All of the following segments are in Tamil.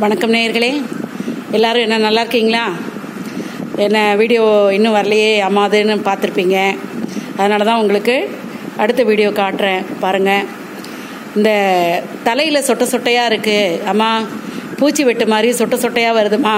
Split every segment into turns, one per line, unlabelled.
வணக்கம் நேயர்களே எல்லாரும் என்ன நல்லா இருக்கீங்களா என்ன வீடியோ இன்னும் வரலையே அம்மாதுன்னு பார்த்துருப்பீங்க அதனால தான் உங்களுக்கு அடுத்த வீடியோ காட்டுறேன் பாருங்கள் இந்த தலையில் சொட்ட சொட்டையாக இருக்குது அம்மா பூச்சி வெட்டு மாதிரி சொட்ட சொட்டையாக வருதுமா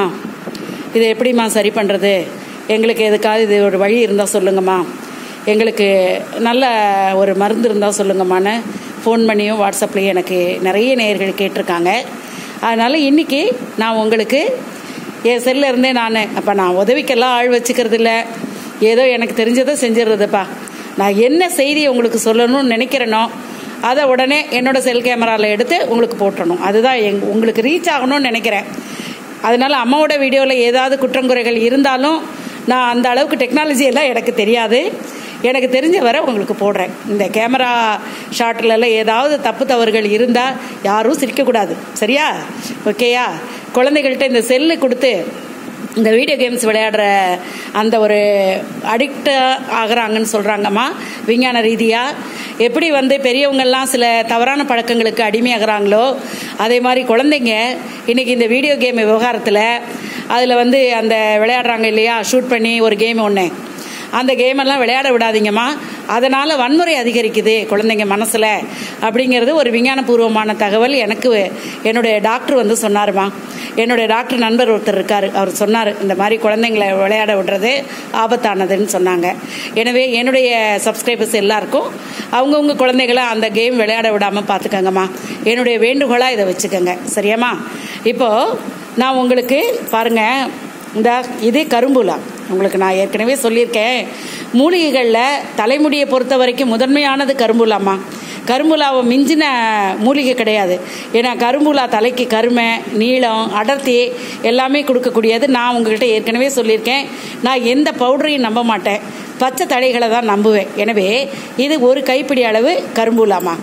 இது எப்படிம்மா சரி பண்ணுறது எங்களுக்கு எதுக்காவது இது ஒரு வழி இருந்தால் சொல்லுங்கம்மா எங்களுக்கு நல்ல ஒரு மருந்து இருந்தால் சொல்லுங்கம்மான்னு ஃபோன் பண்ணியும் வாட்ஸ்அப்லேயும் எனக்கு நிறைய நேயர்கள் கேட்டிருக்காங்க அதனால் இன்றைக்கி நான் உங்களுக்கு என் செல்லில் இருந்தே நான் அப்போ நான் உதவிக்கெல்லாம் ஆள் வச்சுக்கிறது இல்லை ஏதோ எனக்கு தெரிஞ்சதை செஞ்சிடுறதுப்பா நான் என்ன செய்தி உங்களுக்கு சொல்லணும்னு நினைக்கிறேனோ அதை உடனே என்னோட செல் கேமராவில் எடுத்து உங்களுக்கு போட்டுறணும் அதுதான் எங் உங்களுக்கு ரீச் ஆகணும்னு நினைக்கிறேன் அதனால் அம்மாவோட வீடியோவில் ஏதாவது குற்றங்குறைகள் இருந்தாலும் நான் அந்த அளவுக்கு டெக்னாலஜி எல்லாம் எனக்கு தெரியாது எனக்கு தெரிஞ்ச வரை உங்களுக்கு போடுறேன் இந்த கேமரா ஷாட்லலாம் ஏதாவது தப்பு தவறுகள் இருந்தால் யாரும் சிரிக்கக்கூடாது சரியா ஓகேயா குழந்தைகள்கிட்ட இந்த செல்லு கொடுத்து இந்த வீடியோ கேம்ஸ் விளையாடுற அந்த ஒரு அடிக்ட் ஆகுறாங்கன்னு சொல்கிறாங்கம்மா விஞ்ஞான ரீதியாக எப்படி வந்து பெரியவங்கள்லாம் சில தவறான பழக்கங்களுக்கு அடிமையாகிறாங்களோ அதே மாதிரி குழந்தைங்க இன்றைக்கி இந்த வீடியோ கேம் விவகாரத்தில் அதில் வந்து அந்த விளையாடுறாங்க இல்லையா ஷூட் பண்ணி ஒரு கேம் ஒன்று அந்த கேமெல்லாம் விளையாட விடாதீங்கம்மா அதனால் வன்முறை அதிகரிக்குது குழந்தைங்க மனசில் அப்படிங்கிறது ஒரு விஞ்ஞானபூர்வமான தகவல் எனக்கு என்னுடைய டாக்டர் வந்து சொன்னாருமா என்னுடைய டாக்டர் நண்பர் ஒருத்தர் இருக்கார் அவர் சொன்னார் இந்த மாதிரி குழந்தைங்களை விளையாட விடுறது ஆபத்தானதுன்னு சொன்னாங்க எனவே என்னுடைய சப்ஸ்கிரைபர்ஸ் எல்லாருக்கும் அவங்கவுங்க குழந்தைகளை அந்த கேம் விளையாட விடாமல் பார்த்துக்கங்கம்மா என்னுடைய வேண்டுகோளாக இதை வச்சுக்கோங்க சரியாம்மா இப்போது நான் உங்களுக்கு பாருங்கள் இந்த இது கரும்புலா உங்களுக்கு நான் ஏற்கனவே சொல்லியிருக்கேன் மூலிகைகளில் தலைமுடியை பொறுத்த வரைக்கும் முதன்மையானது கரும்புலாம்மா கரும்புலாவை மிஞ்சின மூலிகை கிடையாது ஏன்னா கரும்புலா தலைக்கு கருமை நீளம் அடர்த்தி எல்லாமே கொடுக்கக்கூடியது நான் உங்கள்கிட்ட ஏற்கனவே சொல்லியிருக்கேன் நான் எந்த பவுடரையும் நம்ப மாட்டேன் பச்சை தழைகளை தான் நம்புவேன் எனவே இது ஒரு கைப்பிடி அளவு கரும்புலாமா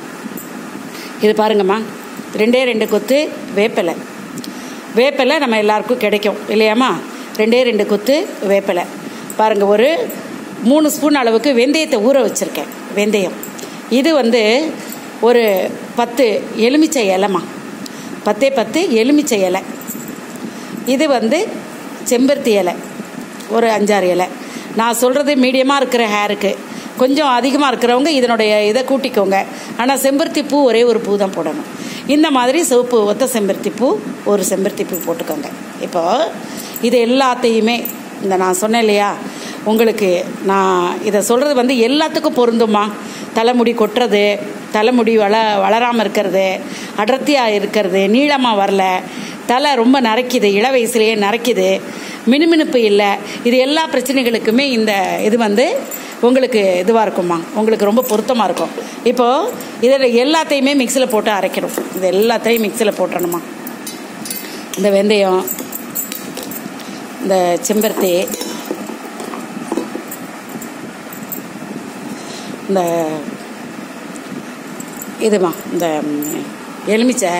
இது பாருங்கம்மா ரெண்டே ரெண்டு கொத்து வேப்பிலை வேப்பிலை நம்ம எல்லாருக்கும் கிடைக்கும் இல்லையாம்மா ரெண்டே ரெண்டு கொத்து வேப்பிலை பாருங்கள் ஒரு மூணு ஸ்பூன் அளவுக்கு வெந்தயத்தை ஊற வச்சுருக்கேன் வெந்தயம் இது வந்து ஒரு பத்து எலுமிச்சை இலைமா பத்தே பத்து எலுமிச்சை இலை இது வந்து செம்பருத்தி இலை ஒரு அஞ்சாறு இலை நான் சொல்கிறது மீடியமாக இருக்கிற ஹேருக்கு கொஞ்சம் அதிகமாக இருக்கிறவங்க இதனுடைய இதை கூட்டிக்கோங்க ஆனால் செம்பருத்தி பூ ஒரே ஒரு பூ தான் போடணும் இந்த மாதிரி சிவப்பு ஒத்த செம்பருத்தி பூ ஒரு செம்பருத்தி பூ போட்டுக்கோங்க இப்போது இது எல்லாத்தையுமே இந்த நான் சொன்னேன் இல்லையா உங்களுக்கு நான் இதை சொல்கிறது வந்து எல்லாத்துக்கும் பொருந்துமா தலைமுடி கொட்டுறது தலைமுடி வள வளராமல் இருக்கிறது அடர்த்தியாக இருக்கிறது நீளமாக வரல தலை ரொம்ப நரைக்குது இள வயசுலேயே நரைக்குது மினுமினுப்பு இல்லை இது எல்லா பிரச்சனைகளுக்குமே இந்த இது வந்து உங்களுக்கு இதுவாக இருக்குமா உங்களுக்கு ரொம்ப பொருத்தமாக இருக்கும் இப்போது இதில் எல்லாத்தையுமே மிக்சியில் போட்டு அரைக்கணும் இது எல்லாத்தையும் மிக்சியில் போட்டுறணுமா இந்த வெந்தயம் இந்த செம்பருத்தி இந்த இதுமா இந்த எலுமிச்சை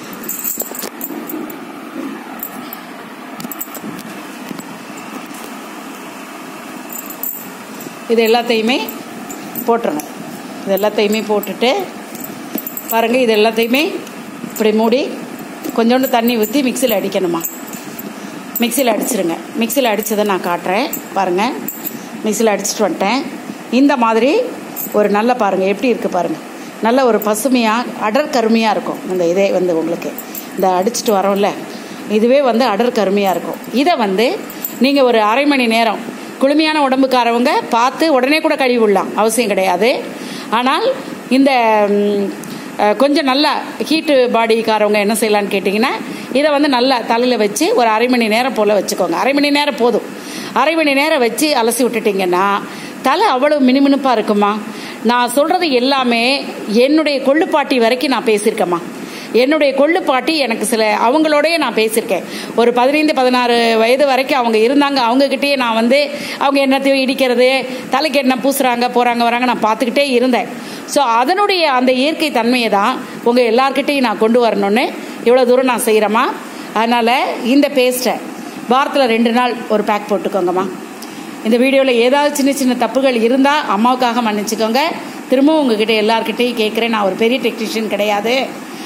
இது எல்லாத்தையுமே போட்டுறணும் இது எல்லாத்தையுமே போட்டுட்டு பாருங்கள் இது எல்லாத்தையுமே இப்படி மூடி கொஞ்சோண்டு தண்ணி ஊற்றி மிக்சியில் அடிக்கணுமா மிக்சியில் அடிச்சிருங்க மிக்சியில் அடித்ததை நான் காட்டுறேன் பாருங்கள் மிக்சியில் அடிச்சுட்டு வந்துட்டேன் இந்த மாதிரி ஒரு நல்ல பாருங்கள் எப்படி இருக்குது பாருங்கள் நல்ல ஒரு பசுமையாக அடர் கருமையாக இருக்கும் இந்த இதே வந்து உங்களுக்கு இந்த அடிச்சுட்டு வரோம்ல இதுவே வந்து அடர் கருமையாக இருக்கும் இதை வந்து நீங்கள் ஒரு அரை மணி நேரம் குளுமையான உடம்புக்காரவங்க பார்த்து உடனே கூட கழுவி விடலாம் அவசியம் கிடையாது ஆனால் இந்த கொஞ்சம் நல்லா ஹீட்டு பாடிக்காரவங்க என்ன செய்யலான்னு கேட்டிங்கன்னா இதை வந்து நல்லா தலையில் வச்சு ஒரு அரை மணி நேரம் போல் வச்சுக்கோங்க அரை மணி நேரம் போதும் அரை மணி நேரம் வச்சு அலசி விட்டுட்டிங்கன்னா தலை அவ்வளோ மினுமினுப்பாக இருக்குமா நான் சொல்கிறது எல்லாமே என்னுடைய கொள்ளுப்பாட்டி வரைக்கும் நான் பேசியிருக்கேம்மா என்னுடைய கொள்ளுப்பாட்டி எனக்கு சில அவங்களோடய நான் பேசியிருக்கேன் ஒரு பதினைந்து பதினாறு வயது வரைக்கும் அவங்க இருந்தாங்க அவங்கக்கிட்டேயே நான் வந்து அவங்க என்னத்தையும் இடிக்கிறது தலைக்கு என்ன பூசுகிறாங்க போகிறாங்க வராங்க நான் பார்த்துக்கிட்டே இருந்தேன் ஸோ அதனுடைய அந்த இயற்கை தன்மையை தான் உங்கள் எல்லார்கிட்டையும் நான் கொண்டு வரணும்னு இவ்வளோ தூரம் நான் செய்கிறேம்மா அதனால் இந்த பேஸ்ட்டை வாரத்தில் ரெண்டு நாள் ஒரு பேக் போட்டுக்கோங்கம்மா இந்த வீடியோவில் ஏதாவது சின்ன சின்ன தப்புகள் இருந்தால் அம்மாவுக்காக மன்னிச்சுக்கோங்க திரும்பவும் உங்ககிட்ட எல்லார்கிட்டையும் கேட்குறேன் நான் ஒரு பெரிய டெக்னீஷியன் கிடையாது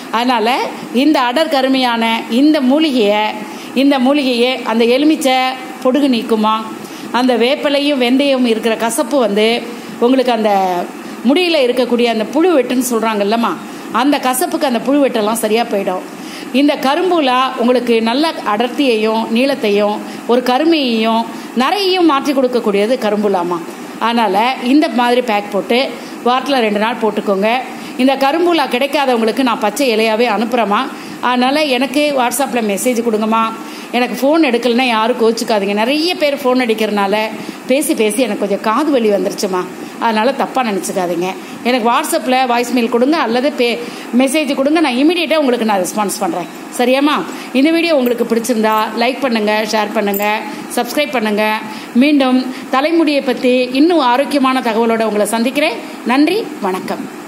அதனால் இந்த அடர் கருமையான இந்த மூலிகையை இந்த மூலிகையை அந்த எலுமிச்சை பொடுகு நீக்குமா அந்த வேப்பிலையும் வெந்தயம் இருக்கிற கசப்பு வந்து உங்களுக்கு அந்த முடியில் இருக்கக்கூடிய அந்த புழு வெட்டுன்னு சொல்கிறாங்கல்லம்மா அந்த கசப்புக்கு அந்த புழு வெட்டெல்லாம் சரியாக போயிடும் இந்த கரும்புலா உங்களுக்கு நல்ல அடர்த்தியையும் நீளத்தையும் ஒரு கருமையையும் நிறையையும் மாற்றி கொடுக்கக்கூடியது கரும்புலாமா அதனால் இந்த மாதிரி பேக் போட்டு வாரத்தில் ரெண்டு நாள் போட்டுக்கோங்க இந்த கரும்புலா கிடைக்காதவங்களுக்கு நான் பச்சை இலையாகவே அனுப்புகிறேம்மா அதனால் எனக்கு வாட்ஸ்அப்பில் மெசேஜ் கொடுங்கம்மா எனக்கு ஃபோன் எடுக்கலைன்னா யாரும் கோச்சிக்காதீங்க நிறைய பேர் ஃபோன் அடிக்கிறனால பேசி பேசி எனக்கு கொஞ்சம் காது வலி வந்துருச்சுமா அதனால் தப்பாக நினச்சிக்காதீங்க எனக்கு வாட்ஸ்அப்பில் வாய்ஸ் மெயில் கொடுங்க அல்லது பே மெசேஜ் கொடுங்க நான் இமீடியட்டாக உங்களுக்கு நான் ரெஸ்பான்ஸ் பண்ணுறேன் சரியாம்மா இந்த வீடியோ உங்களுக்கு பிடிச்சிருந்தா லைக் பண்ணுங்கள் ஷேர் பண்ணுங்கள் சப்ஸ்கிரைப் பண்ணுங்கள் மீண்டும் தலைமுடியை பற்றி இன்னும் ஆரோக்கியமான தகவலோடு உங்களை சந்திக்கிறேன் நன்றி வணக்கம்